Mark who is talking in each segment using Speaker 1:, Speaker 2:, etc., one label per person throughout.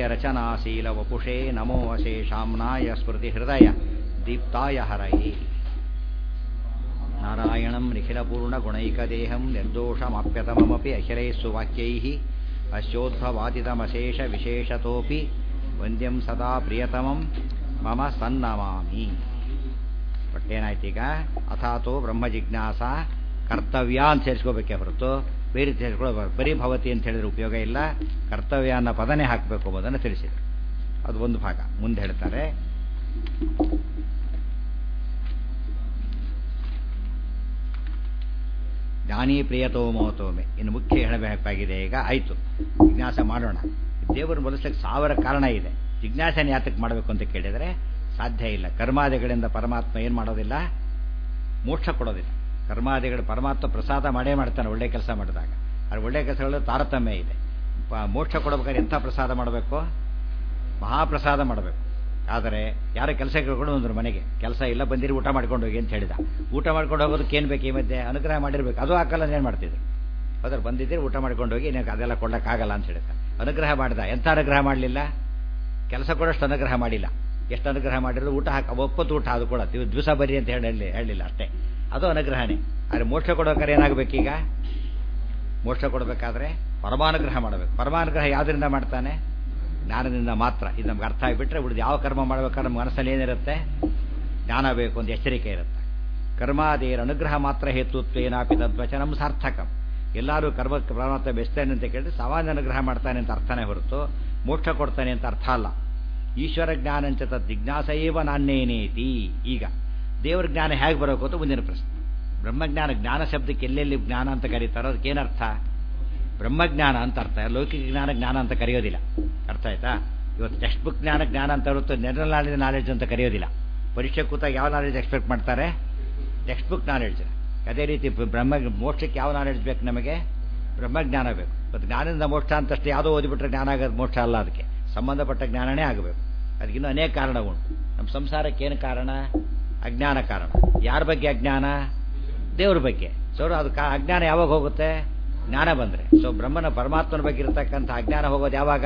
Speaker 1: ರಚನಾಶೀಲ ವಪುಷೇ ನಮೋ ಅಶೇಷಾಮ್ನಾಯ ಸ್ಮೃತಿ ಹೃದಯ ದೀಪ್ತಾಯ ಹರಯೇ ನಾರಾಯಣಂ ನಿಖಿಲಪೂರ್ಣಗುಣೈಕದೇಹಂ ನಿರ್ದೋಷಮಾಪ್ಯತಮಮಪಿ ಅಖಿಲೈः ಸುವಾಕ್ಯೈः ಅಸ್ಯೋದ್ಭವಾದಿತಮಶೇಷ ವಿಶೇಷತೋಪಿ ವಂದ್ಯಂ ಸದಾ ಪ್ರಿಯತಮಂ ಮಮ ಸನ್ನಮಾಮಿ ಒಟ್ಟೇನಾಯ್ತೀಗ ಅಥಾತೋ ಬ್ರಹ್ಮ ಜಿಜ್ಞಾಸ ಕರ್ತವ್ಯ ಅಂತ ಸೇರಿಸ್ಕೋಬೇಕೇ ಹೊರತು ಬೇರೆ ಸೇರಿಸ್ಕೊಳ್ಳೋ ಬರೀ ಭವತಿ ಅಂತ ಹೇಳಿದ್ರೆ ಉಪಯೋಗ ಇಲ್ಲ ಕರ್ತವ್ಯ ಅನ್ನೋ ಪದನೇ ಹಾಕಬೇಕು ಎಂಬುದನ್ನು ತಿಳಿಸಿದರು ಅದು ಒಂದು ಭಾಗ ಮುಂದೆ ಹೇಳ್ತಾರೆ ಜ್ಞಾನಿ ಪ್ರಿಯತೋಮೋತೋಮೆ ಇನ್ನು ಮುಖ್ಯ ಹೇಳಬೇಕಾಗಿದೆ ಈಗ ಆಯಿತು ಜಿಜ್ಞಾಸ ಮಾಡೋಣ ದೇವರು ಬಲಿಸ್ಲಿಕ್ಕೆ ಸಾವಿರ ಕಾರಣ ಇದೆ ಜಿಜ್ಞಾಸನ ಯಾತಕ್ಕೆ ಮಾಡಬೇಕು ಅಂತ ಕೇಳಿದರೆ ಸಾಧ್ಯ ಇಲ್ಲ ಕರ್ಮಾದಿಗಳಿಂದ ಪರಮಾತ್ಮ ಏನು ಮಾಡೋದಿಲ್ಲ ಮೋಕ್ಷ ಕೊಡೋದಿಲ್ಲ ಕರ್ಮಾದಿಗಳು ಪರಮಾತ್ಮ ಪ್ರಸಾದ ಮಾಡೇ ಮಾಡ್ತಾನೆ ಒಳ್ಳೆ ಕೆಲಸ ಮಾಡಿದಾಗ ಅದು ಒಳ್ಳೆ ಕೆಲಸಗಳು ತಾರತಮ್ಯ ಇದೆ ಮೋಕ್ಷ ಕೊಡಬೇಕಾದ್ರೆ ಎಂಥ ಪ್ರಸಾದ ಮಾಡಬೇಕು ಮಹಾಪ್ರಸಾದ ಮಾಡಬೇಕು ಆದರೆ ಯಾರ ಕೆಲಸ ಕೇಳ್ಕೊಂಡು ಬಂದರು ಮನೆಗೆ ಕೆಲಸ ಇಲ್ಲ ಬಂದಿರಿ ಊಟ ಮಾಡ್ಕೊಂಡು ಹೋಗಿ ಅಂತ ಹೇಳಿದ ಊಟ ಮಾಡ್ಕೊಂಡು ಹೋಗೋದಕ್ಕೆ ಏನು ಬೇಕು ಈ ಮಧ್ಯೆ ಅನುಗ್ರಹ ಮಾಡಿರ್ಬೇಕು ಅದು ಹಾಕಲ್ಲ ಏನು ಮಾಡ್ತಿದ್ರು ಅದ್ರ ಬಂದಿದ್ದೀರಿ ಊಟ ಮಾಡ್ಕೊಂಡು ಹೋಗಿ ನೀವು ಅದೆಲ್ಲ ಕೊಡೋಕ್ಕಾಗಲ್ಲ ಅಂತ ಹೇಳಿದ ಅನುಗ್ರಹ ಮಾಡಿದ ಎಂಥ ಅನುಗ್ರಹ ಮಾಡಲಿಲ್ಲ ಕೆಲಸ ಕೊಡೋಷ್ಟು ಅನುಗ್ರಹ ಮಾಡಿಲ್ಲ ಎಷ್ಟು ಅನುಗ್ರಹ ಮಾಡಿದ್ರು ಊಟ ಹಾಕಿ ಒಪ್ಪತ್ತು ಊಟ ಅದು ಕೂಡ ದಿವಸ ಬರ್ರಿ ಅಂತ ಹೇಳಿ ಹೇಳಲಿಲ್ಲ ಅಷ್ಟೇ ಅದು ಅನುಗ್ರಹನೇ ಆದರೆ ಮೋಕ್ಷ ಕೊಡೋಕಾರೆ ಏನಾಗಬೇಕೀಗ ಮೋಕ್ಷ ಕೊಡಬೇಕಾದ್ರೆ ಪರಮಾನುಗ್ರಹ ಮಾಡಬೇಕು ಪರಮಾನುಗ್ರಹ ಯಾವುದರಿಂದ ಮಾಡ್ತಾನೆ ಜ್ಞಾನದಿಂದ ಮಾತ್ರ ಇದು ನಮ್ಗೆ ಅರ್ಥ ಆಗಿಬಿಟ್ರೆ ಉಳಿದು ಯಾವ ಕರ್ಮ ಮಾಡ್ಬೇಕಾದ್ರೆ ನಮ್ಮ ಮನಸ್ಸಲ್ಲಿ ಏನಿರುತ್ತೆ ಜ್ಞಾನ ಬೇಕು ಅಂತ ಎಚ್ಚರಿಕೆ ಇರುತ್ತೆ ಕರ್ಮಾದೇರ ಅನುಗ್ರಹ ಮಾತ್ರ ಹೇತುತ್ವೇನಾಪಿ ತದ್ವಚನಂ ಸಾರ್ಥಕಂ ಎಲ್ಲರೂ ಕರ್ಮಕ್ಕೆ ಪರಮಾತ್ಮ ಬೆಸ್ತಾನೆ ಅಂತ ಕೇಳಿದ್ರೆ ಸಾಮಾನ್ಯ ಅನುಗ್ರಹ ಮಾಡ್ತಾನೆ ಅಂತ ಅರ್ಥನೇ ಹೊರತು ಮೋಕ್ಷ ಕೊಡ್ತಾನೆ ಅಂತ ಅರ್ಥ ಅಲ್ಲ ಈಶ್ವರ ಜ್ಞಾನಂಚ ತದ್ ಜಿಜ್ಞಾಸೈವ ನಾನೇನೇತಿ ಈಗ ದೇವರ ಜ್ಞಾನ ಹೇಗೆ ಬರಬೇಕು ಅಂತ ಮುಂದಿನ ಪ್ರಶ್ನೆ ಬ್ರಹ್ಮಜ್ಞಾನ ಜ್ಞಾನ ಶಬ್ದಕ್ಕೆ ಎಲ್ಲೆಲ್ಲಿ ಜ್ಞಾನ ಅಂತ ಕರೀತಾರೋ ಅದಕ್ಕೇನರ್ಥ ಬ್ರಹ್ಮಜ್ಞಾನ ಅಂತ ಅರ್ಥ ಲೌಕಿಕ ಜ್ಞಾನ ಜ್ಞಾನ ಅಂತ ಕರೆಯೋದಿಲ್ಲ ಅರ್ಥ ಆಯ್ತಾ ಇವತ್ತು ಟೆಕ್ಸ್ಟ್ ಬುಕ್ ಜ್ಞಾನ ಜ್ಞಾನ ಅಂತ ಹೊರತು ಜನರಲ್ ನಾಲೆಜ್ ನಾಲೆಡ್ಜ್ ಅಂತ ಕರೆಯೋದಿಲ್ಲ ಪರೀಕ್ಷೆ ಕೂತಾಗ ಯಾವ ನಾಲೆಡ್ಜ್ ಎಕ್ಸ್ಪೆಕ್ಟ್ ಮಾಡ್ತಾರೆ ಟೆಕ್ಸ್ಟ್ ಬುಕ್ ನಾಲೆಡ್ಜ್ ಅದೇ ರೀತಿ ಬ್ರಹ್ಮ ಮೋಕ್ಷಕ್ಕೆ ಯಾವ ನಾಲೆಡ್ಜ್ ಬೇಕು ನಮಗೆ ಬ್ರಹ್ಮಜ್ಞಾನ ಬೇಕು ಮತ್ತು ಜ್ಞಾನದಿಂದ ಮೋಕ್ಷ ಅಂತಷ್ಟೇ ಯಾವುದೋ ಓದಿಬಿಟ್ರೆ ಜ್ಞಾನ ಆಗೋದು ಮೋಕ್ಷ ಅಲ್ಲ ಅದಕ್ಕೆ ಸಂಬಂಧಪಟ್ಟ ಜ್ಞಾನನೇ ಆಗಬೇಕು ಅದಕ್ಕಿನ್ನೂ ಅನೇಕ ಕಾರಣಗಳುಂಟು ನಮ್ಮ ಸಂಸಾರಕ್ಕೆ ಏನು ಕಾರಣ ಅಜ್ಞಾನ ಕಾರಣ ಯಾರ ಬಗ್ಗೆ ಅಜ್ಞಾನ ದೇವ್ರ ಬಗ್ಗೆ ಸೊ ಅದು ಕಾ ಅಜ್ಞಾನ ಯಾವಾಗ ಹೋಗುತ್ತೆ ಜ್ಞಾನ ಬಂದರೆ ಸೊ ಬ್ರಹ್ಮನ ಪರಮಾತ್ಮನ ಬಗ್ಗೆ ಇರತಕ್ಕಂಥ ಅಜ್ಞಾನ ಹೋಗೋದು ಯಾವಾಗ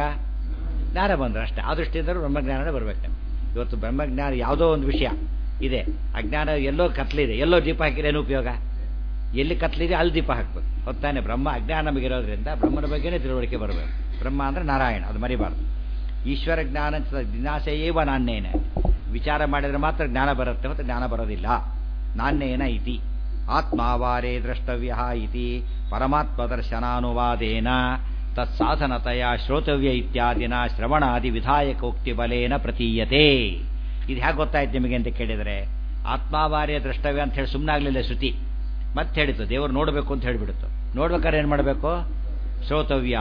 Speaker 1: ಜ್ಞಾನ ಬಂದರೆ ಅಷ್ಟೇ ಆ ದೃಷ್ಟಿಯಿಂದ ಬ್ರಹ್ಮಜ್ಞಾನನೇ ಬರಬೇಕು ನಮ್ಗೆ ಇವತ್ತು ಬ್ರಹ್ಮಜ್ಞಾನ ಯಾವುದೋ ಒಂದು ವಿಷಯ ಇದೆ ಅಜ್ಞಾನ ಎಲ್ಲೋ ಕತ್ಲಿದೆ ಎಲ್ಲೋ ದೀಪ ಹಾಕಿದ್ರೆ ಏನು ಉಪಯೋಗ ಎಲ್ಲಿ ಕತ್ಲಿದೆ ಅಲ್ಲಿ ದೀಪ ಹಾಕ್ಬೇಕು ಹೊತ್ತಾನೆ ಬ್ರಹ್ಮ ಅಜ್ಞಾನ ನಮಗಿರೋದ್ರಿಂದ ಬ್ರಹ್ಮನ ಬಗ್ಗೆನೇ ತಿಳುವಳಿಕೆ ಬರಬೇಕು ಬ್ರಹ್ಮ ಅಂದರೆ ನಾರಾಯಣ ಅದು ಮರಿಬಾರ್ದು ಈಶ್ವರ ಜ್ಞಾನ ಜಿಜ್ಞಾಸೆಯೇವ ನಾಣ್ಯೇನ ವಿಚಾರ ಮಾಡಿದರೆ ಮಾತ್ರ ಜ್ಞಾನ ಬರುತ್ತೆ ಮತ್ತು ಜ್ಞಾನ ಬರೋದಿಲ್ಲ ನಾಣ್ಯೇನ ಇತಿ ಆತ್ಮಾವಾರೇ ದ್ರಷ್ಟವ್ಯ ಇತಿ ಪರಮಾತ್ಮ ದರ್ಶನಾನುವಾದೇನ ತತ್ಸಾಧನತೆಯ ಶ್ರೋತವ್ಯ ಇತ್ಯಾದಿನ ಶ್ರವಣಾದಿ ವಿಧಾಯಕೋಕ್ತಿ ಬಲೇನ ಪ್ರತೀಯತೆ ಇದು ಹೇಗೆ ಗೊತ್ತಾಯ್ತು ನಿಮಗೆ ಅಂತ ಕೇಳಿದರೆ ಆತ್ಮಾವಾರ್ಯ ದ್ರಷ್ಟವ್ಯ ಅಂತ ಹೇಳಿ ಸುಮ್ಮನಾಗಲಿಲ್ಲ ಶ್ರುತಿ ಮತ್ತೆ ಹೇಳಿತು ದೇವರು ನೋಡಬೇಕು ಅಂತ ಹೇಳಿಬಿಡುತ್ತು ನೋಡ್ಬೇಕಾದ್ರೆ ಏನು ಮಾಡಬೇಕು ಶ್ರೋತವ್ಯ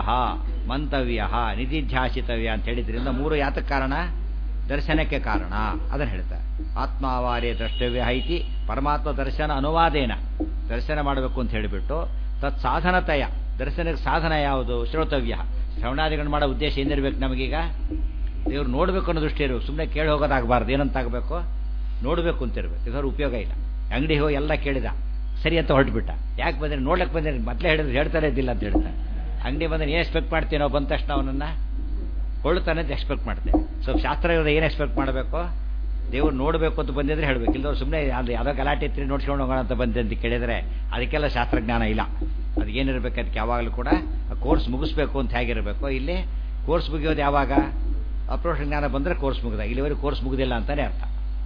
Speaker 1: ಮಂತವ್ಯ ನಿಧಿಧ್ಯಾಸಿತವ್ಯ ಅಂತ ಹೇಳಿದ್ರಿಂದ ಮೂರು ಯಾತಕ್ಕೆ ಕಾರಣ ದರ್ಶನಕ್ಕೆ ಕಾರಣ ಅದನ್ನು ಹೇಳ್ತಾರೆ ಆತ್ಮಾವಾರ್ಯ ದ್ರಷ್ಟವ್ಯ ಐತಿ ಪರಮಾತ್ಮ ದರ್ಶನ ಅನುವಾದೇನ ದರ್ಶನ ಮಾಡಬೇಕು ಅಂತ ಹೇಳಿಬಿಟ್ಟು ತತ್ ಸಾಧನತಯ ದರ್ಶನಕ್ಕೆ ಸಾಧನ ಯಾವುದು ಶ್ರೋತವ್ಯ ಶ್ರವಣಾದಿಗಳು ಮಾಡೋ ಉದ್ದೇಶ ಏನಿರ್ಬೇಕು ನಮಗೀಗ ದೇವ್ರು ನೋಡಬೇಕು ಅನ್ನೋ ದೃಷ್ಟಿ ಇರಬೇಕು ಸುಮ್ಮನೆ ಕೇಳಿ ಹೋಗೋದಾಗಬಾರ್ದು ಏನಂತಾಗಬೇಕು ನೋಡಬೇಕು ಅಂತಿರ್ಬೇಕು ಇದರ ಉಪಯೋಗ ಇಲ್ಲ ಅಂಗಡಿ ಹೋಗಿ ಎಲ್ಲ ಕೇಳಿದ ಸರಿ ಅಂತ ಹೊರಟುಬಿಟ್ಟ ಯಾಕೆ ಬಂದ್ರೆ ನೋಡ್ಲಿಕ್ಕೆ ಬಂದ್ರೆ ಮೊದಲೇ ಹೇಳಿದ್ರೆ ಹೇಳ್ತಾರೆ ಇದ್ದಿಲ್ಲ ಅಂತ ಹೇಳ್ತಾರೆ ಅಂಗಡಿ ಬಂದ್ರೆ ಏನು ಎಕ್ಸ್ಪೆಕ್ಟ್ ಮಾಡ್ತೀವಿ ನಾವು ಬಂದ ತಕ್ಷಣ ಅವನನ್ನು ಕೊಳ್ಳುತ್ತಾನೆ ಅಂತ ಎಕ್ಸ್ಪೆಕ್ಟ್ ಮಾಡ್ತೇವೆ ಸೊ ಶಾಸ್ತ್ರ ಏನು ಎಕ್ಸ್ಪೆಕ್ಟ್ ಮಾಡಬೇಕು ದೇವ್ರು ನೋಡಬೇಕು ಅಂತ ಬಂದಿದ್ರೆ ಹೇಳಬೇಕು ಇಲ್ಲದವ್ರು ಸುಮ್ಮನೆ ಅದು ಯಾವುದೋ ಗಲಾಟೆ ಇತ್ತು ನೋಡ್ಸ್ಕೊಂಡು ಹೋಗೋಣ ಅಂತ ಬಂದೆ ಅಂತ ಕೇಳಿದರೆ ಅದಕ್ಕೆಲ್ಲ ಶಾಸ್ತ್ರಜ್ಞಾನ ಇಲ್ಲ ಅದಕ್ಕೇನಿರ್ಬೇಕು ಅದಕ್ಕೆ ಯಾವಾಗಲೂ ಕೂಡ ಕೋರ್ಸ್ ಮುಗಿಸ್ಬೇಕು ಅಂತ ಹೇಗಿರಬೇಕು ಇಲ್ಲಿ ಕೋರ್ಸ್ ಮುಗಿಯೋದು ಯಾವಾಗ ಅಪ್ರೋಷ ಜ್ಞಾನ ಬಂದರೆ ಕೋರ್ಸ್ ಮುಗಿದ ಇಲ್ಲಿವರೆಗೆ ಕೋರ್ಸ್ ಮುಗಿದಿಲ್ಲ ಅಂತಲೇ ಅರ್ಥ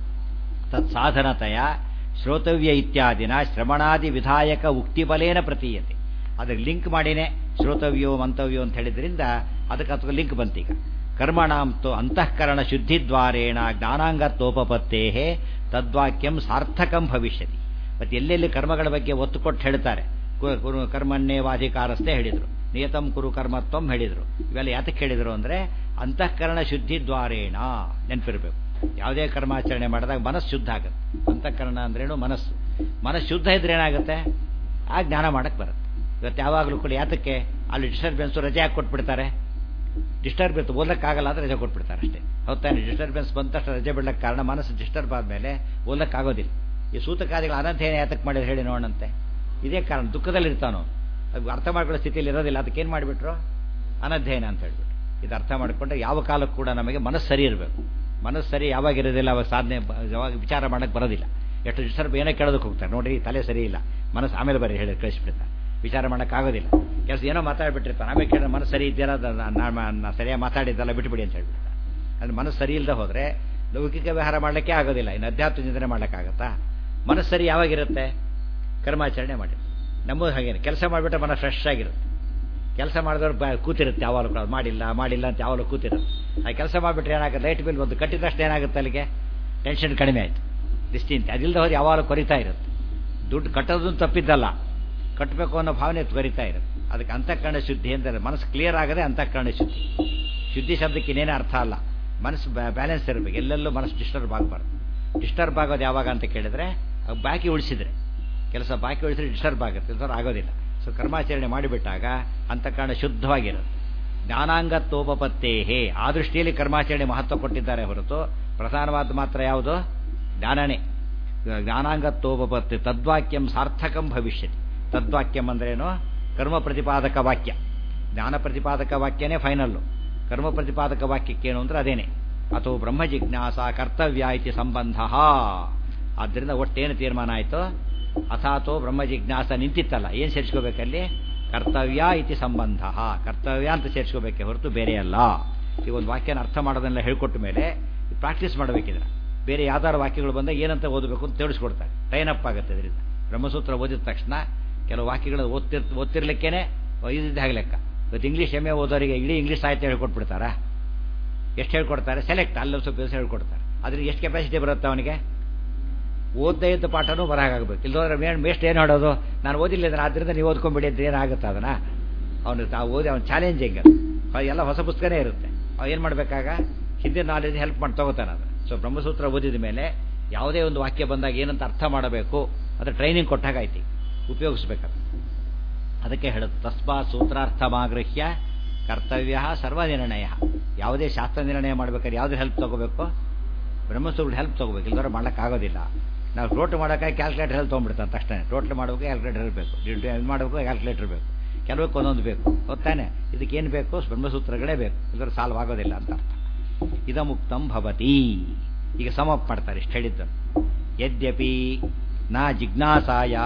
Speaker 1: ತತ್ ಸಾಧನತೆಯ ಶ್ರೋತವ್ಯ ಇತ್ಯಾದಿನ ಶ್ರವಣಾದಿ ವಿಧಾಯಕ ಉಕ್ತಿಬಲೇನ ಪ್ರತೀಯತೆ ಅದಕ್ಕೆ ಲಿಂಕ್ ಮಾಡಿನೇ ಶ್ರೋತವ್ಯೋ ಮಂತವ್ಯೋ ಅಂತ ಹೇಳಿದ್ರಿಂದ ಅದಕ್ಕೆ ಅದಕ್ಕೆ ಲಿಂಕ್ ಬಂತೀಗ ಕರ್ಮಣಾಂತು ಅಂತಃಕರಣ ಶುದ್ಧಿದ್ವಾರೇಣ ಜ್ಞಾನಾಂಗತ್ವೋಪತ್ತೇ ತದ್ವಾಕ್ಯಂ ಸಾರ್ಥಕಂ ಭವಿಷ್ಯತಿ ಮತ್ತು ಎಲ್ಲೆಲ್ಲಿ ಕರ್ಮಗಳ ಬಗ್ಗೆ ಒತ್ತು ಕೊಟ್ಟು ಹೇಳ್ತಾರೆ ಕುರು ಕರ್ಮನ್ನೇವಾಧಿಕಾರಸ್ಥೆ ಹೇಳಿದರು ನಿಯತಂ ಕುರು ಕರ್ಮತ್ವಂ ಹೇಳಿದರು ಇವೆಲ್ಲ ಯಾತಕ್ಕೆ ಹೇಳಿದರು ಅಂದರೆ ಅಂತಃಕರಣ ಶುದ್ಧಿದ್ವಾರೇಣ ನೆನಪಿರಬೇಕು ಯಾವುದೇ ಕರ್ಮಾಚರಣೆ ಮಾಡಿದಾಗ ಮನಸ್ಸು ಶುದ್ಧ ಆಗುತ್ತೆ ಅಂತಃಕರಣ ಅಂದ್ರೇನು ಮನಸ್ಸು ಮನಸ್ಸು ಶುದ್ಧ ಇದ್ರೆ ಏನಾಗುತ್ತೆ ಆ ಜ್ಞಾನ ಮಾಡಕ್ಕೆ ಬರುತ್ತೆ ಇವತ್ತು ಯಾವಾಗಲೂ ಕೂಡ ಯಾತಕ್ಕೆ ಅಲ್ಲಿ ಡಿಸ್ಟರ್ಬೆನ್ಸು ರಜೆ ಹಾಕಿ ಕೊಟ್ಬಿಡ್ತಾರೆ ಡಿಸ್ಟರ್ಬೆನ್ಸ್ ಓದಕ್ಕಾಗಲ್ಲ ಅಂದರೆ ರಜೆ ಕೊಟ್ಬಿಡ್ತಾರೆ ಅಷ್ಟೇ ಹೌದಾನೆ ಡಿಸ್ಟರ್ಬೆನ್ಸ್ ಬಂದ ತಕ್ಷಣ ರಜೆ ಬಿಡಕ್ಕೆ ಕಾರಣ ಮನಸ್ಸು ಡಿಸ್ಟರ್ಬ್ ಆದಮೇಲೆ ಓದಕ್ಕಾಗೋದಿಲ್ಲ ಈ ಸೂತಕಾದಿಗಳು ಅನಧ್ಯಯನ ಯಾತಕ್ಕೆ ಮಾಡಿದ್ರೆ ಹೇಳಿ ನೋಡಂತೆ ಇದೇ ಕಾರಣ ದುಃಖದಲ್ಲಿರ್ತಾನೋ ಅದು ಅರ್ಥ ಮಾಡ್ಕೊಳ್ಳೋ ಸ್ಥಿತಿಯಲ್ಲಿ ಇರೋದಿಲ್ಲ ಅದಕ್ಕೇನು ಮಾಡಿಬಿಟ್ರು ಅನಧ್ಯಯನ ಅಂತ ಹೇಳ್ಬಿಟ್ಟು ಇದು ಅರ್ಥ ಮಾಡಿಕೊಂಡ್ರೆ ಯಾವ ಕಾಲಕ್ಕೂ ಕೂಡ ನಮಗೆ ಮನಸ್ಸು ಸರಿ ಇರಬೇಕು ಮನಸ್ಸು ಸರಿ ಯಾವಾಗ ಇರೋದಿಲ್ಲ ಅವಾಗ ಸಾಧನೆ ಬ- ಯಾವಾಗ ವಿಚಾರ ಮಾಡೋಕ್ಕೆ ಬರೋದಿಲ್ಲ ಎಷ್ಟು ಡಿಸ್ಟರ್ಬ್ ಏನೋ ಕೇಳೋದಕ್ಕೆ ಹೋಗ್ತಾರೆ ನೋಡಿ ತಲೆ ಸರಿ ಇಲ್ಲ ಮನಸ್ಸು ಆಮೇಲೆ ಬರೀ ಹೇಳಿ ಕಳಿಸ್ಬಿಡ್ತಾರೆ ವಿಚಾರ ಮಾಡೋಕ್ಕಾಗೋದಿಲ್ಲ ಕೆಲಸ ಏನೋ ಮಾತಾಡ್ಬಿಟ್ಟಿರ್ತಾನೆ ಆಮೇಲೆ ಕೇಳಿದ್ರೆ ಮನಸ್ಸು ಸರಿ ಇದೆಯಲ್ಲ ನಾನು ಸರಿಯಾಗಿ ಮಾತಾಡಿದ್ದಲ್ಲ ಬಿಟ್ಬಿಡಿ ಅಂತ ಹೇಳ್ಬಿಡ್ತಾರೆ ಅದು ಮನಸ್ಸು ಸರಿ ಇಲ್ಲದೆ ಹೋದರೆ ಲೌಕಿಕ ವ್ಯವಹಾರ ಮಾಡಲಿಕ್ಕೆ ಆಗೋದಿಲ್ಲ ಇನ್ನು ಅಧ್ಯಾತ್ಮ ಚಿಂತನೆ ಮಾಡೋಕ್ಕಾಗತ್ತಾ ಮನಸ್ಸು ಸರಿ ಯಾವಾಗಿರುತ್ತೆ ಕರ್ಮಾಚರಣೆ ಮಾಡಿ ನಮ್ಮದು ಹಾಗೇನೆ ಕೆಲಸ ಮಾಡಿಬಿಟ್ರೆ ಮನ ಫ್ರೆಶ್ ಆಗಿರುತ್ತೆ ಕೆಲಸ ಮಾಡಿದವ್ರು ಬ ಕೂತಿರುತ್ತೆ ಯಾವಾಗಲೂ ಕೂಡ ಮಾಡಿಲ್ಲ ಮಾಡಿಲ್ಲ ಅಂತ ಯಾವಾಗಲೂ ಕೂತಿರುತ್ತೆ ಆ ಕೆಲಸ ಮಾಡಿಬಿಟ್ರೆ ಏನಾಗುತ್ತೆ ಲೈಟ್ ಬಿಲ್ ಒಂದು ಕಟ್ಟಿದ ತಕ್ಷಣ ಏನಾಗುತ್ತೆ ಅಲ್ಲಿಗೆ ಟೆನ್ಷನ್ ಕಡಿಮೆ ಆಯಿತು ನಿಶ್ಚಿಂತೆ ಅದಿಲ್ಲದೆ ಹೋದ್ರೆ ಯಾವಾಗಲೂ ಕೊರಿತಾ ಇರುತ್ತೆ ದುಡ್ಡು ಕಟ್ಟೋದು ತಪ್ಪಿದ್ದಲ್ಲ ಕಟ್ಟಬೇಕು ಅನ್ನೋ ಭಾವನೆ ಕೊರಿತಾ ಇರುತ್ತೆ ಅದಕ್ಕೆ ಅಂತಃಕರಣ ಶುದ್ಧಿ ಅಂದರೆ ಮನಸ್ಸು ಕ್ಲಿಯರ್ ಆಗದೆ ಅಂತಃಕರಣ ಶುದ್ಧಿ ಶುದ್ಧಿ ಶಬ್ದಕ್ಕೆ ಇನ್ನೇನೇ ಅರ್ಥ ಅಲ್ಲ ಮನಸ್ಸು ಬ್ಯಾಲೆನ್ಸ್ ಇರಬೇಕು ಎಲ್ಲೆಲ್ಲೂ ಮನಸ್ಸು ಡಿಸ್ಟರ್ಬ್ ಆಗಬಾರ್ದು ಡಿಸ್ಟರ್ಬ್ ಆಗೋದು ಯಾವಾಗ ಅಂತ ಕೇಳಿದ್ರೆ ಅವು ಬಾಕಿ ಉಳಿಸಿದ್ರೆ ಕೆಲಸ ಬಾಕಿ ಉಳಿಸಿದ್ರೆ ಡಿಸ್ಟರ್ಬ್ ಆಗುತ್ತೆ ಇಲ್ದವ್ರು ಆಗೋದಿಲ್ಲ ಸೊ ಕರ್ಮಾಚರಣೆ ಮಾಡಿಬಿಟ್ಟಾಗ ಅಂತಃಕರಣ ಶುದ್ಧವಾಗಿರುತ್ತೆ ಜ್ಞಾನಾಂಗತ್ವೋಪತ್ತೇಹೇ ಆ ದೃಷ್ಟಿಯಲ್ಲಿ ಕರ್ಮಾಚರಣೆ ಮಹತ್ವ ಕೊಟ್ಟಿದ್ದಾರೆ ಹೊರತು ಪ್ರಧಾನವಾದ ಮಾತ್ರ ಯಾವುದು ಜ್ಞಾನನೇ ಜ್ಞಾನಾಂಗತ್ವೋಪತ್ತಿ ತದ್ವಾಕ್ಯಂ ಸಾರ್ಥಕಂ ಭವಿಷ್ಯತಿ ತದ್ವಾಕ್ಯಂ ಅಂದ್ರೇನು ಕರ್ಮ ಪ್ರತಿಪಾದಕ ವಾಕ್ಯ ಜ್ಞಾನ ಪ್ರತಿಪಾದಕ ವಾಕ್ಯನೇ ಫೈನಲ್ಲು ಕರ್ಮ ಪ್ರತಿಪಾದಕ ವಾಕ್ಯಕ್ಕೇನು ಅಂದ್ರೆ ಅದೇನೆ ಅಥವಾ ಬ್ರಹ್ಮ ಜಿಜ್ಞಾಸ ಕರ್ತವ್ಯ ಇತಿ ಸಂಬಂಧ ಆದ್ದರಿಂದ ಒಟ್ಟೇನು ತೀರ್ಮಾನ ಆಯಿತು ಅಥಾತೋ ಬ್ರಹ್ಮ ಜಿಜ್ಞಾಸ ನಿಂತಿತ್ತಲ್ಲ ಏನು ಸೇರಿಸ್ಕೋಬೇಕಲ್ಲಿ ಕರ್ತವ್ಯ ಇತಿ ಸಂಬಂಧ ಕರ್ತವ್ಯ ಅಂತ ಸೇರಿಸ್ಕೋಬೇಕೆ ಹೊರತು ಬೇರೆ ಅಲ್ಲ ಈ ಒಂದು ವಾಕ್ಯನ ಅರ್ಥ ಮಾಡೋದನ್ನೆಲ್ಲ ಹೇಳ್ಕೊಟ್ಟ ಮೇಲೆ ಪ್ರಾಕ್ಟೀಸ್ ಮಾಡಬೇಕಿದ್ರೆ ಬೇರೆ ಯಾವ್ದಾರು ವಾಕ್ಯಗಳು ಬಂದಾಗ ಏನಂತ ಓದಬೇಕು ಅಂತ ತಿಳಿಸ್ಕೊಡ್ತಾರೆ ಟೈನ್ ಅಪ್ ಆಗುತ್ತೆ ಇದರಿಂದ ಬ್ರಹ್ಮಸೂತ್ರ ಓದಿದ ತಕ್ಷಣ ಕೆಲವು ವಾಕ್ಯಗಳು ಓದ್ತಿರ್ ಓದ್ತಿರ್ಲಿಕ್ಕೇನೆ ಇದ್ದಿದ್ದ ಹಾಗೆ ಲೆಕ್ಕ ಇವತ್ತು ಇಂಗ್ಲೀಷ್ ಎಮ್ ಎ ಓದೋರಿಗೆ ಇಡೀ ಇಂಗ್ಲೀಷ್ ಸಾಹಿತ್ಯ ಹೇಳ್ಕೊಟ್ಬಿಡ್ತಾರಾ ಎಷ್ಟು ಹೇಳ್ಕೊಡ್ತಾರೆ ಸೆಲೆಕ್ಟ್ ಅಲ್ಲ ಸ್ವಲ್ಪ ದಿವಸ ಹೇಳ್ಕೊಡ್ತಾರೆ ಅದ್ರ ಎಷ್ಟು ಕೆಪಾಸಿಟಿ ಬರುತ್ತೆ ಅವನಿಗೆ ಓದ್ದೇ ಇದ್ದ ಪಾಠನೂ ಬರಹಾಗಬೇಕು ಇಲ್ಲದ್ರೆ ಮೇನ್ ಮೇಸ್ಟ್ ಏನು ಮಾಡೋದು ನಾನು ಓದಿಲ್ಲ ಅಂದ್ರೆ ಆದ್ದರಿಂದ ನೀವು ಓದ್ಕೊಂಬಿಡಿ ಅಂತ ಏನಾಗುತ್ತೆ ಅದನ್ನ ಅವನು ತಾವು ಓದಿ ಅವ್ನು ಚಾಲೆಂಜಿಂಗ್ ಎಲ್ಲ ಹೊಸ ಪುಸ್ತಕನೇ ಇರುತ್ತೆ ಅವ ಏನು ಮಾಡಬೇಕಾಗ ಹಿಂದಿನ ನಾಲೆಜ್ ಹೆಲ್ಪ್ ಮಾಡಿ ತಗೋತಾನೆ ಅದು ಸೊ ಬ್ರಹ್ಮಸೂತ್ರ ಓದಿದ ಮೇಲೆ ಯಾವುದೇ ಒಂದು ವಾಕ್ಯ ಬಂದಾಗ ಏನಂತ ಅರ್ಥ ಮಾಡಬೇಕು ಅದು ಟ್ರೈನಿಂಗ್ ಕೊಟ್ಟಾಗಾಯ್ತು ಉಪಯೋಗಿಸ್ಬೇಕದು ಅದಕ್ಕೆ ಹೇಳುತ್ತೆ ತಸ್ಮಾ ಸೂತ್ರಾರ್ಥಮಾಗೃಹ್ಯ ಕರ್ತವ್ಯ ಸರ್ವನಿರ್ಣಯ ಯಾವುದೇ ಶಾಸ್ತ್ರ ನಿರ್ಣಯ ಮಾಡ್ಬೇಕಾದ್ರೆ ಯಾವ್ದು ಹೆಲ್ಪ್ ತಗೋಬೇಕು ಬ್ರಹ್ಮಸೂತ್ರ ಹೆಲ್ಪ್ ತಗೋಬೇಕು ಇಲ್ದವ್ರು ಮಾಡೋಕ್ಕಾಗೋದಿಲ್ಲ ನಾವು ಟೋಟಲ್ ಮಾಡೋಕ್ಕಾಗಿ ಕ್ಯಾಲ್ಕುಲೇಟರ್ ಹೆಲ್ಪ್ ತೊಗೊಂಡ್ಬಿಡ್ತಾನೆ ತಕ್ಷಣ ಟೋಟಲ್ ಮಾಡೋಕೆ ಕ್ಯಾಲ್ಕುಲೇಟರ್ ಇರಬೇಕು ಇದು ಮಾಡಬೇಕು ಕ್ಯಾಲ್ಕುಲೇಟರ್ ಬೇಕು ಕೆಲವಕ್ಕೆ ಒಂದೊಂದು ಬೇಕು ಗೊತ್ತಾನೆ ಇದಕ್ಕೇನು ಬೇಕು ಬ್ರಹ್ಮಸೂತ್ರಗಳೇ ಬೇಕು ಇಲ್ಲದ್ರೆ ಸಾಲ್ವ್ ಆಗೋದಿಲ್ಲ ಅಂತ ಅರ್ಥ ಇದ ಮುಕ್ತಂ ಭವತಿ ಈಗ ಸಮಪ್ ಮಾಡ್ತಾರೆ ಇಷ್ಟು ಹೇಳಿದ್ದು ಯದ್ಯಪಿ ನ ಜಿಜ್ಞಾಸಾಯ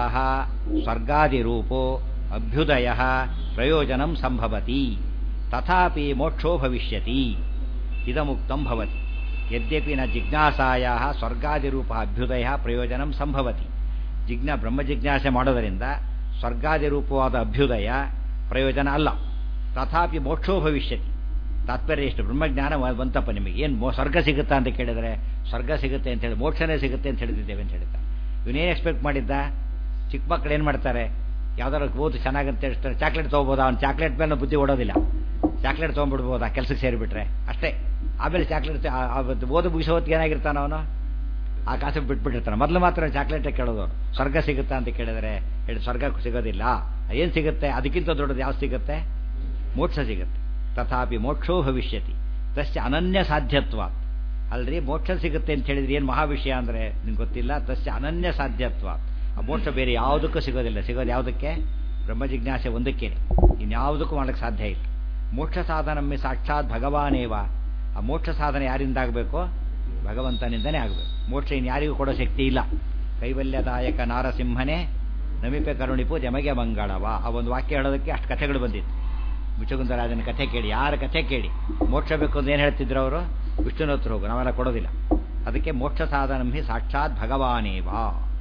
Speaker 1: ಸ್ವರ್ಗಾದಿರೂಪೋ ಅಭ್ಯುದಯ ಪ್ರಯೋಜನಂ ಸಂಭವತಿ ತಥಾಪಿ ಮೋಕ್ಷೋ ಭವಿಷ್ಯತಿ ಇದಮುಕ್ತಂ ಭವತಿ ಯದ್ಯಪಿ ನ ಜಿಜ್ಞಾಸಾಯ ಸ್ವರ್ಗಾದಿರೂಪ ಅಭ್ಯುದಯ ಪ್ರಯೋಜನಂ ಸಂಭವತಿ ಜಿಜ್ಞಾ ಬ್ರಹ್ಮಜಿಜ್ಞಾಸೆ ಮಾಡೋದರಿಂದ ಸ್ವರ್ಗಾದಿರೂಪವಾದ ಅಭ್ಯುದಯ ಪ್ರಯೋಜನ ಅಲ್ಲ ತಥಾಪಿ ಮೋಕ್ಷೋ ಭವಿಷ್ಯತಿ ತಾತ್ಪರ್ಯ ಎಷ್ಟು ಬ್ರಹ್ಮಜ್ಞಾನ ಬಂತಪ್ಪ ನಿಮಗೆ ಏನು ಸ್ವರ್ಗ ಸಿಗುತ್ತಾ ಅಂತ ಕೇಳಿದರೆ ಸ್ವರ್ಗ ಸಿಗುತ್ತೆ ಅಂತ ಹೇಳಿ ಮೋಕ್ಷನೇ ಸಿಗುತ್ತೆ ಅಂತ ಹೇಳ್ತಿದ್ದೇವೆ ಅಂತ ಹೇಳ್ತಾರೆ ಇವನೇನು ಎಕ್ಸ್ಪೆಕ್ಟ್ ಮಾಡಿದ್ದ ಚಿಕ್ಕ ಮಕ್ಕಳು ಏನು ಮಾಡ್ತಾರೆ ಯಾವ್ದಾರು ಓದು ಚೆನ್ನಾಗಂತ ಹೇಳ್ತಾರೆ ಚಾಕ್ಲೇಟ್ ತೊಗೋಬೋದಾ ಅವ್ನು ಚಾಕ್ಲೇಟ್ ಮೇಲೆ ಬುದ್ಧಿ ಓಡೋದಿಲ್ಲ ಚಾಕ್ಲೇಟ್ ತೊಗೊಂಡ್ಬಿಡ್ಬೋದಾ ಕೆಲಸಕ್ಕೆ ಸೇರಿಬಿಟ್ರೆ ಅಷ್ಟೇ ಆಮೇಲೆ ಚಾಕ್ಲೇಟ್ ಓದು ಮುಗಿಸೋ ಹೊತ್ತಿಗೆ ಏನಾಗಿರ್ತಾನ ಅವನು ಆ ಕಾಸು ಬಿಟ್ಬಿಟ್ಟಿರ್ತಾನೆ ಮೊದಲು ಮಾತ್ರ ಚಾಕ್ಲೇಟೇ ಕೇಳೋದು ಸ್ವರ್ಗ ಸಿಗುತ್ತಾ ಅಂತ ಕೇಳಿದರೆ ಹೇಳಿ ಸ್ವರ್ಗ ಸಿಗೋದಿಲ್ಲ ಏನು ಸಿಗುತ್ತೆ ಅದಕ್ಕಿಂತ ದೊಡ್ಡದು ಯಾವ್ದು ಸಿಗುತ್ತೆ ಮೋಕ್ಷ ಸಿಗುತ್ತೆ ತಥಾಪಿ ಮೋಕ್ಷೋ ಭವಿಷ್ಯತಿ ತಸ್ಯ ಅನನ್ಯ ಸಾಧ್ಯತ್ವ ಅಲ್ರಿ ಮೋಕ್ಷ ಸಿಗುತ್ತೆ ಅಂತ ಹೇಳಿದ್ರೆ ಏನು ಮಹಾವಿಷಯ ಅಂದರೆ ನಿಮ್ಗೆ ಗೊತ್ತಿಲ್ಲ ತಸ್ಯ ಅನನ್ಯ ಸಾಧ್ಯತ್ವ ಆ ಮೋಕ್ಷ ಬೇರೆ ಯಾವುದಕ್ಕೂ ಸಿಗೋದಿಲ್ಲ ಸಿಗೋದು ಯಾವುದಕ್ಕೆ ಬ್ರಹ್ಮ ಜಿಜ್ಞಾಸೆ ಒಂದಕ್ಕೇನೆ ಇನ್ಯಾವುದಕ್ಕೂ ಮಾಡೋಕ್ಕೆ ಸಾಧ್ಯ ಇಲ್ಲ ಮೋಕ್ಷ ಸಾಧನಮ್ಮೆ ಸಾಕ್ಷಾತ್ ಭಗವಾನೇವ ಆ ಮೋಕ್ಷ ಸಾಧನೆ ಯಾರಿಂದ ಆಗಬೇಕು ಭಗವಂತನಿಂದನೇ ಆಗಬೇಕು ಮೋಕ್ಷ ಇನ್ಯಾರಿಗೂ ಕೊಡೋ ಶಕ್ತಿ ಇಲ್ಲ ಕೈವಲ್ಯದಾಯಕ ನಾರಸಿಂಹನೇ ನಮಿಪೆ ಕರುಣಿಪು ಜಮಗೆ ಮಂಗಳವ ಆ ಒಂದು ವಾಕ್ಯ ಹೇಳೋದಕ್ಕೆ ಅಷ್ಟು ಕಥೆಗಳು ಬಂದಿತ್ತು ಮುಚ್ಚುಗುಂದರಾಜನ ಕಥೆ ಕೇಳಿ ಯಾರ ಕಥೆ ಕೇಳಿ ಮೋಕ್ಷ ಬೇಕು ಅಂತ ಏನು ಹೇಳ್ತಿದ್ರು ಅವರು ವಿಷ್ಣುನ ಹತ್ರ ಹೋಗು ನಾವೆಲ್ಲ ಕೊಡೋದಿಲ್ಲ ಅದಕ್ಕೆ ಮೋಕ್ಷ ಸಾಧನಂ ಸಾಕ್ಷಾತ್ ಭಗವಾನೇವ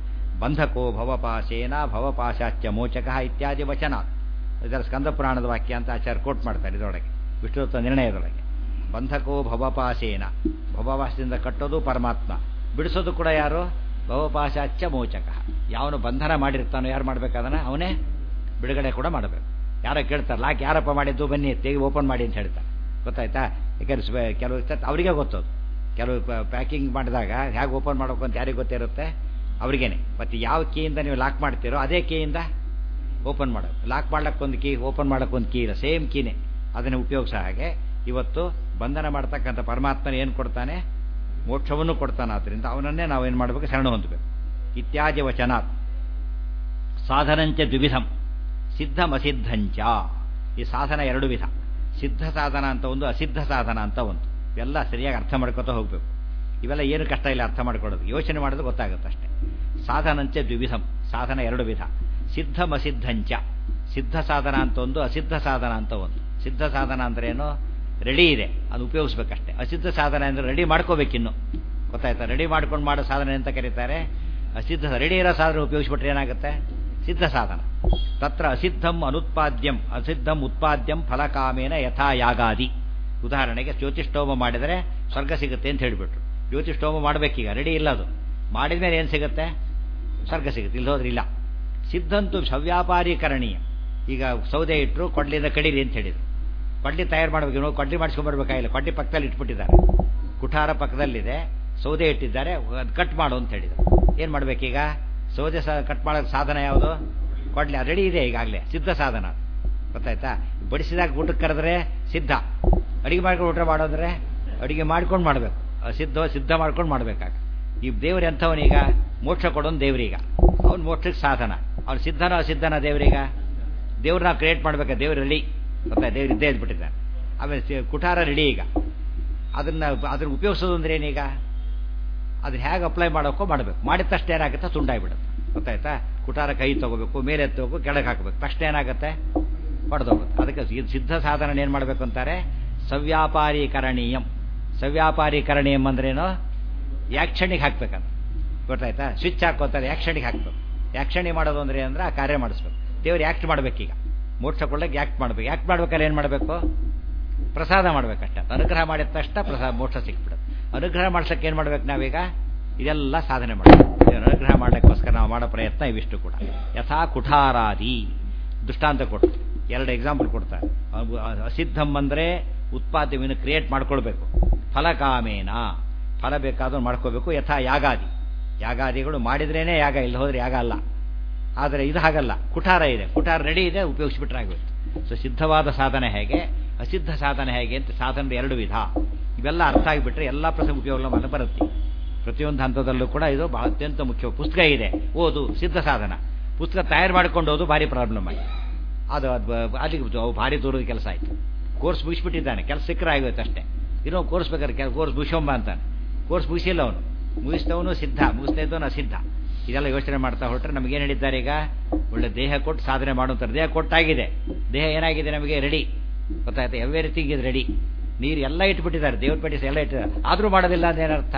Speaker 1: ಬಂಧಕೋ ಭವಪಾಶೇನ ಭವಪಾಶಾಚ್ಯ ಮೋಚಕ ಇತ್ಯಾದಿ ವಚನ ಇದರ ಸ್ಕಂದ ಪುರಾಣದ ವಾಕ್ಯ ಅಂತ ಆಚಾರ್ಯ ಕೋಟ್ ಮಾಡ್ತಾರೆ ಇದರೊಳಗೆ ವಿಷ್ಣುತ್ವ ನಿರ್ಣಯದೊಳಗೆ ಬಂಧಕೋ ಭವಪಾಶೇನ ಭವಪಾಶದಿಂದ ಕಟ್ಟೋದು ಪರಮಾತ್ಮ ಬಿಡಿಸೋದು ಕೂಡ ಯಾರು ಭವಪಾಶಾಚ್ಯ ಮೋಚಕ ಯಾವನು ಬಂಧನ ಮಾಡಿರ್ತಾನೋ ಯಾರು ಮಾಡ್ಬೇಕಾದನ ಅವನೇ ಬಿಡುಗಡೆ ಕೂಡ ಮಾಡಬೇಕು ಯಾರೋ ಕೇಳ್ತಾರೆ ಲಾಕ್ ಯಾರಪ್ಪ ಮಾಡಿದ್ದು ಬನ್ನಿ ತೆಗಿ ಓಪನ್ ಮಾಡಿ ಅಂತ ಹೇಳ್ತಾರೆ ಗೊತ್ತಾಯ್ತಾ ಯಾಕಂದ್ರೆ ಕೆಲವು ಅವರಿಗೆ ಗೊತ್ತದು ಕೆಲವು ಪ್ಯಾಕಿಂಗ್ ಮಾಡಿದಾಗ ಹೇಗೆ ಓಪನ್ ಮಾಡಬೇಕು ಅಂತ ಯಾರಿಗೆ ಗೊತ್ತಿರುತ್ತೆ ಅವ್ರಿಗೇನೆ ಮತ್ತು ಯಾವ ಕೀಯಿಂದ ನೀವು ಲಾಕ್ ಮಾಡ್ತೀರೋ ಅದೇ ಕೀಯಿಂದ ಓಪನ್ ಮಾಡೋದು ಲಾಕ್ ಮಾಡ್ಲಿಕ್ಕೆ ಒಂದು ಕೀ ಓಪನ್ ಮಾಡೋಕ್ಕೆ ಒಂದು ಕೀ ಇಲ್ಲ ಸೇಮ್ ಕೀನೇ ಅದನ್ನು ಉಪಯೋಗಿಸೋ ಹಾಗೆ ಇವತ್ತು ಬಂಧನ ಮಾಡ್ತಕ್ಕಂಥ ಪರಮಾತ್ಮನ ಏನು ಕೊಡ್ತಾನೆ ಮೋಕ್ಷವನ್ನು ಕೊಡ್ತಾನೆ ಆದ್ದರಿಂದ ಅವನನ್ನೇ ನಾವೇನು ಮಾಡಬೇಕು ಶರಣ ಹೊಂದಬೇಕು ಇತ್ಯಾದಿ ವಚನಾತ್ ಸಾಧನಂಚ ದ್ವಿವಿಧಂ ಸಿದ್ಧಮಸಿದ್ಧಂಚ ಈ ಸಾಧನ ಎರಡು ವಿಧ ಸಿದ್ಧ ಸಾಧನ ಅಂತ ಒಂದು ಅಸಿದ್ಧ ಸಾಧನ ಅಂತ ಒಂದು ಇವೆಲ್ಲ ಸರಿಯಾಗಿ ಅರ್ಥ ಮಾಡ್ಕೊತಾ ಹೋಗ್ಬೇಕು ಇವೆಲ್ಲ ಏನು ಕಷ್ಟ ಇಲ್ಲ ಅರ್ಥ ಮಾಡ್ಕೊಳ್ಳೋದು ಯೋಚನೆ ಮಾಡೋದು ಗೊತ್ತಾಗುತ್ತೆ ಅಷ್ಟೇ ಸಾಧನಂಚ ದ್ವಿವಿಧಂ ಸಾಧನ ಎರಡು ವಿಧ ಸಿದ್ಧಂ ಅಸಿದ್ಧಂಚ ಸಿದ್ಧ ಸಾಧನ ಅಂತ ಒಂದು ಅಸಿದ್ಧ ಸಾಧನ ಅಂತ ಒಂದು ಸಿದ್ಧ ಸಾಧನ ಅಂದ್ರೆ ಏನು ರೆಡಿ ಇದೆ ಅದು ಉಪಯೋಗಿಸ್ಬೇಕಷ್ಟೇ ಅಸಿದ್ಧ ಸಾಧನ ಅಂದ್ರೆ ರೆಡಿ ಮಾಡ್ಕೋಬೇಕಿನ್ನು ಗೊತ್ತಾಯ್ತಾ ರೆಡಿ ಮಾಡ್ಕೊಂಡು ಮಾಡೋ ಸಾಧನೆ ಅಂತ ಕರೀತಾರೆ ಅಸಿದ್ಧ ರೆಡಿ ಇರೋ ಸಾಧನ ಉಪಯೋಗಿಸ್ಬಿಟ್ರೆ ಏನಾಗುತ್ತೆ ಸಿದ್ಧ ಸಾಧನ ತತ್ರ ಅಸಿದ್ಧಂ ಅನುತ್ಪಾದ್ಯಂ ಅಸಿದ್ಧಂ ಉತ್ಪಾದ್ಯಂ ಫಲಕಾಮೇನ ಯಥಾ ಯಾಗಾದಿ ಉದಾಹರಣೆಗೆ ಜ್ಯೋತಿಷ್ಠೋಮ ಮಾಡಿದರೆ ಸ್ವರ್ಗ ಸಿಗುತ್ತೆ ಅಂತ ಹೇಳಿಬಿಟ್ರು ಜ್ಯೋತಿಷ್ಠೋಮ ಮಾಡಬೇಕೀಗ ರೆಡಿ ಇಲ್ಲ ಅದು ಮಾಡಿದ ಮೇಲೆ ಏನು ಸಿಗುತ್ತೆ ಸ್ವರ್ಗ ಸಿಗುತ್ತೆ ಇಲ್ಲಿ ಹೋದ್ರೆ ಇಲ್ಲ ಸಿದ್ಧಂತು ಸವ್ಯಾಪಾರೀಕರಣೀಯ ಈಗ ಸೌದೆ ಇಟ್ಟರು ಕೊಡ್ಲಿಂದ ಕಡೀರಿ ಅಂತ ಹೇಳಿದ್ರು ಕೊಡ್ಲಿ ತಯಾರು ಮಾಡಬೇಕು ನಾವು ಕೊಡ್ಲಿ ಮಾಡಿಸ್ಕೊಂಡ್ಬರ್ಬೇಕಾಗಿಲ್ಲ ಕೊಡ್ಲಿ ಪಕ್ಕದಲ್ಲಿ ಇಟ್ಬಿಟ್ಟಿದ್ದಾರೆ ಕುಠಾರ ಪಕ್ಕದಲ್ಲಿದೆ ಸೌದೆ ಇಟ್ಟಿದ್ದಾರೆ ಅದು ಕಟ್ ಮಾಡು ಅಂತ ಹೇಳಿದ್ರು ಏನು ಮಾಡ್ಬೇಕೀಗ ಸೌದೆ ಸಹ ಕಟ್ ಮಾಡೋಕ್ಕೆ ಸಾಧನ ಯಾವುದು ಕೊಡ್ಲಿ ರೆಡಿ ಇದೆ ಈಗಾಗಲೇ ಸಿದ್ಧ ಸಾಧನ ಗೊತ್ತಾಯ್ತಾ ಬಡಿಸಿದಾಗ ಊಟಕ್ಕೆ ಕರೆದ್ರೆ ಸಿದ್ಧ ಅಡಿಗೆ ಮಾಡ್ಕೊಂಡು ಊಟ ಮಾಡೋದ್ರೆ ಅಡಿಗೆ ಮಾಡ್ಕೊಂಡು ಮಾಡಬೇಕು ಸಿದ್ಧ ಸಿದ್ಧ ಮಾಡ್ಕೊಂಡು ಮಾಡ್ಬೇಕಾಗ ಈ ದೇವ್ರು ಎಂಥವನೀಗ ಮೋಕ್ಷ ಕೊಡೋನು ದೇವ್ರೀಗ ಅವ್ನು ಮೋಕ್ಷಕ್ಕೆ ಸಾಧನ ಅವ್ನು ಸಿದ್ಧನ ಅಸಿದ್ಧನ ದೇವ್ರೀಗ ದೇವ್ರನ್ನ ಕ್ರಿಯೇಟ್ ಮಾಡ್ಬೇಕಾ ದೇವ್ರು ರೆಡಿ ಗೊತ್ತಾ ದೇವ್ರು ಇದ್ದೇ ಇದ್ಬಿಟ್ಟಿದ್ದಾನೆ ಆಮೇಲೆ ಕುಠಾರ ರೆಡಿ ಈಗ ಅದನ್ನ ಅದನ್ನ ಉಪಯೋಗಿಸೋದು ಅಂದ್ರೆ ಏನೀಗ ಅದನ್ನ ಹೇಗೆ ಅಪ್ಲೈ ಮಾಡೋಕ್ಕೋ ಮಾಡಬೇಕು ಮಾಡಿದ ತಕ್ಷಣ ಏನಾಗುತ್ತೆ ತುಂಡಾಗ್ಬಿಡುತ್ತೆ ಗೊತ್ತಾಯ್ತಾ ಕುಟಾರ ಕೈ ತಗೋಬೇಕು ಮೇಲೆ ಎತ್ತಬೇಕು ಕೆಳಗೆ ಹಾಕಬೇಕು ತಕ್ಷಣ ಏನಾಗುತ್ತೆ ಹೊಡೆದೋಗುತ್ತೆ ಅದಕ್ಕೆ ಸಿದ್ಧ ಸಾಧನ ಏನು ಮಾಡಬೇಕು ಅಂತಾರೆ ಸವ್ಯಾಪಾರೀಕರಣೀಯಂ ಸವ್ಯಾಪಾರೀಕರಣೀಯಂ ಅಂದ್ರೇನು ಯಾಕ್ಷಣಿಗೆ ಹಾಕ್ಬೇಕಂತ ಗೊತ್ತಾಯ್ತಾ ಸ್ವಿಚ್ ಹಾಕೋತಾರೆ ಯಾಕ್ಷಣಿಗೆ ಹಾಕ್ಬೇಕು ಯಾಕ್ಷಣಿ ಮಾಡೋದು ಅಂದ್ರೆ ಅಂದ್ರೆ ಆ ಕಾರ್ಯ ಮಾಡಿಸ್ಬೇಕು ದೇವ್ರು ಯಾಕ್ಟ್ ಮಾಡ್ಬೇಕೀಗ ಮೋಕ್ಷ ಕೊಳ್ಳಕ್ಕೆ ಯಾಕ್ಟ್ ಮಾಡ್ಬೇಕು ಯಾಕ್ಟ್ ಮಾಡ್ಬೇಕಾದ್ರೆ ಏನು ಮಾಡಬೇಕು ಪ್ರಸಾದ ಮಾಡ್ಬೇಕಷ್ಟೆ ಅನುಗ್ರಹ ಮಾಡಿದ ತಕ್ಷಣ ಪ್ರಸಾದ ಮೋಕ್ಷ ಸಿಕ್ಬಿಡುತ್ತೆ ಅನುಗ್ರಹ ಮಾಡ್ಸಕ್ಕೆ ಏನು ಮಾಡ್ಬೇಕು ನಾವೀಗ ಇದೆಲ್ಲ ಸಾಧನೆ ಮಾಡಬೇಕು ಅನುಗ್ರಹ ಮಾಡಲಿಕ್ಕೋಸ್ಕರ ನಾವು ಮಾಡೋ ಪ್ರಯತ್ನ ಇವಿಷ್ಟು ಕೂಡ ಯಥಾ ಕುಠಾರಾದಿ ದೃಷ್ಟಾಂತ ಕೊಟ್ಟು ಎರಡು ಎಕ್ಸಾಂಪಲ್ ಕೊಡ್ತಾರೆ ಅಸಿದ್ಧಂ ಅಂದರೆ ಉತ್ಪಾದ್ಯವನ್ನು ಕ್ರಿಯೇಟ್ ಮಾಡ್ಕೊಳ್ಬೇಕು ಫಲಕಾಮೇನ ಫಲ ಬೇಕಾದ್ರೂ ಮಾಡ್ಕೋಬೇಕು ಯಥಾ ಯಾಗಾದಿ ಯಾಗಾದಿಗಳು ಮಾಡಿದ್ರೇನೆ ಯಾಗ ಇಲ್ಲ ಹೋದ್ರೆ ಯಾಗ ಅಲ್ಲ ಆದರೆ ಇದು ಹಾಗಲ್ಲ ಕುಠಾರ ಇದೆ ಕುಠಾರ ರೆಡಿ ಇದೆ ಉಪಯೋಗಿಸ್ಬಿಟ್ರೆ ಆಗೋಯ್ತು ಸೊ ಸಿದ್ಧವಾದ ಸಾಧನೆ ಹೇಗೆ ಅಸಿದ್ಧ ಸಾಧನೆ ಹೇಗೆ ಅಂತ ಸಾಧನದ ಎರಡು ವಿಧ ಇವೆಲ್ಲ ಅರ್ಥ ಆಗಿಬಿಟ್ರೆ ಎಲ್ಲ ಪ್ರಸಂಗ ಉಪಯೋಗ ಮಾಡಿ ಬರುತ್ತೆ ಪ್ರತಿಯೊಂದು ಹಂತದಲ್ಲೂ ಕೂಡ ಇದು ಬಹಳ ಅತ್ಯಂತ ಮುಖ್ಯ ಪುಸ್ತಕ ಇದೆ ಓದು ಸಿದ್ಧ ಸಾಧನ ಪುಸ್ತಕ ತಯಾರು ಮಾಡ್ಕೊಂಡು ಓದು ಭಾರಿ ಪ್ರಾಬ್ಲಮ್ ಆಗಿ ಅದು ಅದು ಅಲ್ಲಿಗೆ ಭಾರಿ ದೂರದ ಕೆಲಸ ಆಯಿತು ಕೋರ್ಸ್ ಮುಗಿಸ್ಬಿಟ್ಟಿದ್ದಾನೆ ಕೆಲಸ ಸಿಕ್ಕರೆ ಆಗೋಯ್ತು ಅಷ್ಟೇ ಇನ್ನೂ ಕೋರ್ಸ್ ಬೇಕಾದ್ರೆ ಕೆಲ ಕೋರ್ಸ್ ಮುಗಿಸೋಂಬ ಅಂತಾನೆ ಕೋರ್ಸ್ ಮುಗಿಸಿಲ್ಲ ಅವನು ಮುಗಿಸಿದವನು ಸಿದ್ಧ ಮುಗಿಸ್ತಾ ಇದ್ದವನು ಅಸಿದ್ಧ ಇದೆಲ್ಲ ಯೋಚನೆ ಮಾಡ್ತಾ ಹೊರಟ್ರೆ ನಮಗೇನು ಹೇಳಿದ್ದಾರೆ ಈಗ ಒಳ್ಳೆ ದೇಹ ಕೊಟ್ಟು ಸಾಧನೆ ಮಾಡುವಂತಾರೆ ದೇಹ ಕೊಟ್ಟಾಗಿದೆ ದೇಹ ಏನಾಗಿದೆ ನಮಗೆ ರೆಡಿ ಗೊತ್ತಾಯ್ತಾ ಎವ್ರಿಥಿಂಗ್ ಇದು ರೆಡಿ ನೀರು ಎಲ್ಲ ಇಟ್ಬಿಟ್ಟಿದ್ದಾರೆ ದೇವ್ರ ಪೇಟೆ ಎಲ್ಲ ಇಟ್ಟಿದ್ದಾರೆ ಆದರೂ ಮಾಡೋದಿಲ್ಲ ಅಂತ ಏನರ್ಥ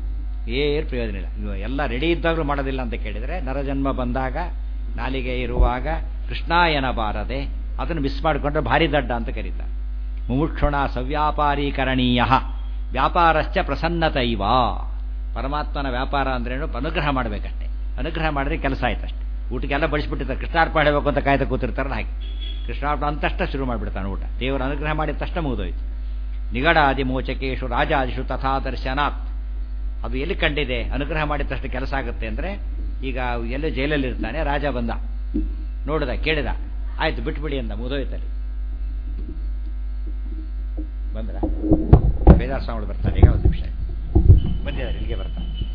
Speaker 1: ಏನು ಪ್ರಯೋಜನ ಇಲ್ಲ ನೀವು ಎಲ್ಲ ರೆಡಿ ಇದ್ದಾಗಲೂ ಮಾಡೋದಿಲ್ಲ ಅಂತ ಕೇಳಿದರೆ ನರಜನ್ಮ ಬಂದಾಗ ನಾಲಿಗೆ ಇರುವಾಗ ಕೃಷ್ಣಾಯನ ಬಾರದೆ ಅದನ್ನು ಮಿಸ್ ಮಾಡಿಕೊಂಡ್ರೆ ಭಾರಿ ದಡ್ಡ ಅಂತ ಕರೀತಾರೆ ಮುಮುಕ್ಷುಣ ಸವ್ಯಾಪಾರೀಕರಣೀಯ ವ್ಯಾಪಾರಶ್ಚ ಪ್ರಸನ್ನತೈವ ಪರಮಾತ್ಮನ ವ್ಯಾಪಾರ ಅಂದ್ರೇನು ಅನುಗ್ರಹ ಮಾಡಬೇಕಷ್ಟೆ ಅನುಗ್ರಹ ಮಾಡಿದ್ರೆ ಕೆಲಸ ಆಯ್ತಷ್ಟೆ ಊಟಕ್ಕೆಲ್ಲ ಬಡಿಸ್ಬಿಟ್ಟಿರ್ತಾರೆ ಕೃಷ್ಣಾರ್ಪಣೆ ಮಾಡಬೇಕು ಅಂತ ಕಾಯ್ತಾ ಕೂತಿರ್ತಾರಲ್ಲ ಹಾಗೆ ಕೃಷ್ಣಾರ್ಪಣ ಅಂತಷ್ಟ ಶುರು ಮಾಡಿಬಿಡ್ತಾನೆ ಊಟ ದೇವರ ಅನುಗ್ರಹ ಮಾಡಿದ ತಕ್ಷಣ ಮುಗಿದೋಯ್ತು ನಿಗಡಾದಿ ಮೋಚಕೇಶು ರಾಜಾದಿಶು ತಥಾ ದರ್ಶನಾತ್ ಅದು ಎಲ್ಲಿ ಕಂಡಿದೆ ಅನುಗ್ರಹ ಮಾಡಿದ ತಕ್ಷಣ ಕೆಲಸ ಆಗುತ್ತೆ ಅಂದರೆ ಈಗ ಎಲ್ಲೋ ಜೈಲಲ್ಲಿ ಇರ್ತಾನೆ ರಾಜ ಬಂದ ನೋಡಿದ ಕೇಳಿದ ಆಯ್ತು ಬಿಟ್ಬಿಡಿ ಅಂದ ಮುಗಿದೋಯ್ತಲ್ಲಿ ಬಂದ್ರ ಬೇದಾರ್ ಸ್ವಾಮಿಗಳು ಬರ್ತಾರೆ ಈಗ ಒಂದು ನಿಮಿಷ ಬಂದಿದ್ದಾರೆ ಇಲ್ಲಿಗೆ ಬರ್ತಾರೆ